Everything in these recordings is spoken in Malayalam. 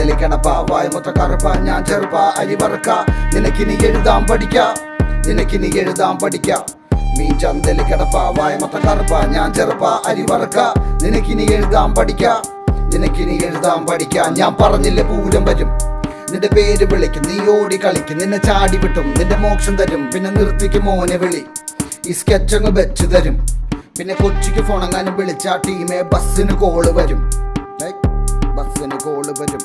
ചന്തലി കിടപ്പ വായ മൊത്ത കറുപ്പ ഞാൻ ചെറുപ്പ അരി വറുക്ക നിനക്കിനി എഴുതാൻ പഠിക്ക നിനക്കിനി എഴുതാൻ പഠിക്ക മീ ചന്തലി കിടപ്പ വായ മൊത്ത കറുപ്പ ഞാൻ ചെറുപ്പ അരി വറുക്ക നിനക്കിനി എഴുതാൻ പഠിക്ക നിനക്കിനി എഴുതാൻ പഠിക്ക ഞാൻ പറഞ്ഞില്ലേ പൂരം വരും നിന്റെ പേര് വിളിക്കും നീ ഓടി കളിക്കും നിന്നെ ചാടി വിട്ടും നിന്റെ മോക്ഷം തരും പിന്നെ നിർത്തിക്കും മോനെ വിളി ഈ സ്കെച്ച് അങ്ങ് വെച്ച് തരും പിന്നെ കൊച്ചിക്ക് ഫോണെങ്ങാനും വിളിച്ച ടീമെ ബസ്സിന് കോള് വരും ഏയ്, ബസ്സിന് കോള് വരും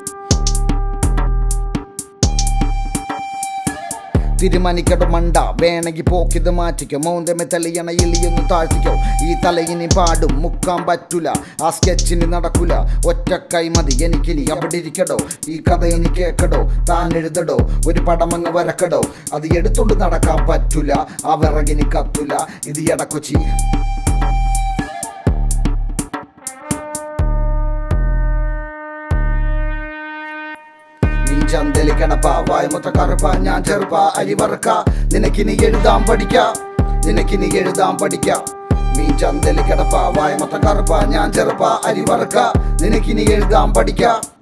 തീരുമാനിക്കട മണ്ട വേണമെങ്കിൽ പോക്കിത് മാറ്റിക്കോ മോന്തമെ തെളിയണ ഇളിയൊന്ന് താഴ്ത്തിക്കോ ഈ തലയിനി പാടും മുക്കാൻ പറ്റൂല ആ സ്കെച്ചിന് നടക്കൂല ഒറ്റ കൈ മതി എനിക്കിനി അവിടെ ഇരിക്കടോ ഈ കഥ ഇനി കേക്കടോ താൻ എഴുതടോ ഒരു പടമങ്ങ് വരക്കടോ അത് എടുത്തോണ്ട് നടക്കാൻ പറ്റൂല ആ വിറകിനി കത്തൂല ഇത് എടക്കൊച്ചി നീ ചന്തലി കിടപ്പ വായ മൊത്ത കറുപ്പ ഞാൻ ചെറുപ്പ അരി വറുക്ക നിനക്കിനി എഴുതാൻ പഠിക്ക നിനക്കിനി എഴുതാൻ പഠിക്ക നീ ചന്തലി കിടപ്പ വായ മൊത്ത കറുപ്പ ഞാൻ ചെറുപ്പ അരി വറുക്ക നിനക്കിനി എഴുതാൻ പഠിക്ക